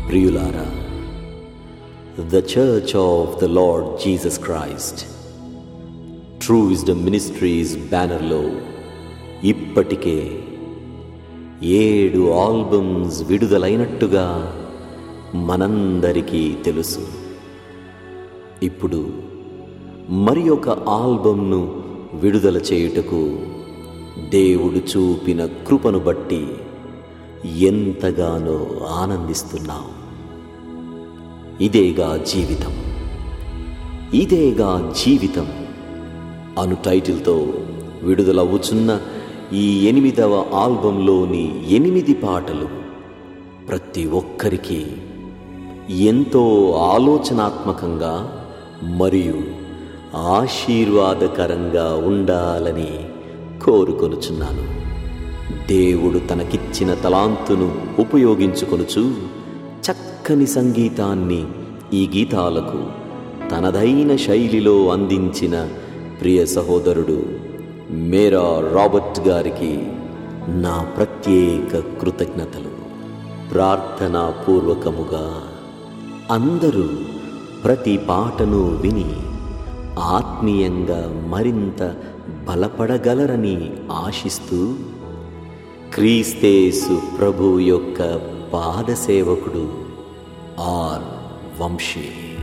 ప్రియులారా the church of the lord Jesus Christ true wisdom ministries బ్యానర్లో ఇప్పటికే ఏడు ఆల్బమ్స్ విడుదలైనట్టుగా మనందరికీ తెలుసు ఇప్పుడు మరి ఒక ఆల్బమ్ను విడుదల చేయుటకు దేవుడు చూపిన కృపను బట్టి ఎంతగానో ఆనందిస్తున్నాం ఇదేగా జీవితం ఇదేగా జీవితం అను టైటిల్తో విడుదలవుచున్న ఈ ఎనిమిదవ ఆల్బంలోని ఎనిమిది పాటలు ప్రతి ఒక్కరికి ఎంతో ఆలోచనాత్మకంగా మరియు ఆశీర్వాదకరంగా ఉండాలని కోరుకొనుచున్నాను దేవుడు తనకిచ్చిన తలాంతును ఉపయోగించుకొనుచు చక్కని సంగీతాన్ని ఈ గీతాలకు తనదైన శైలిలో అందించిన ప్రియ సహోదరుడు మేరా రాబర్ట్ గారికి నా ప్రత్యేక కృతజ్ఞతలు ప్రార్థనా పూర్వకముగా అందరూ ప్రతి పాటను విని ఆత్మీయంగా మరింత బలపడగలరని ఆశిస్తూ క్రీస్తేసు ప్రభు యొక్క పాదసేవకుడు ఆర్ వంశీ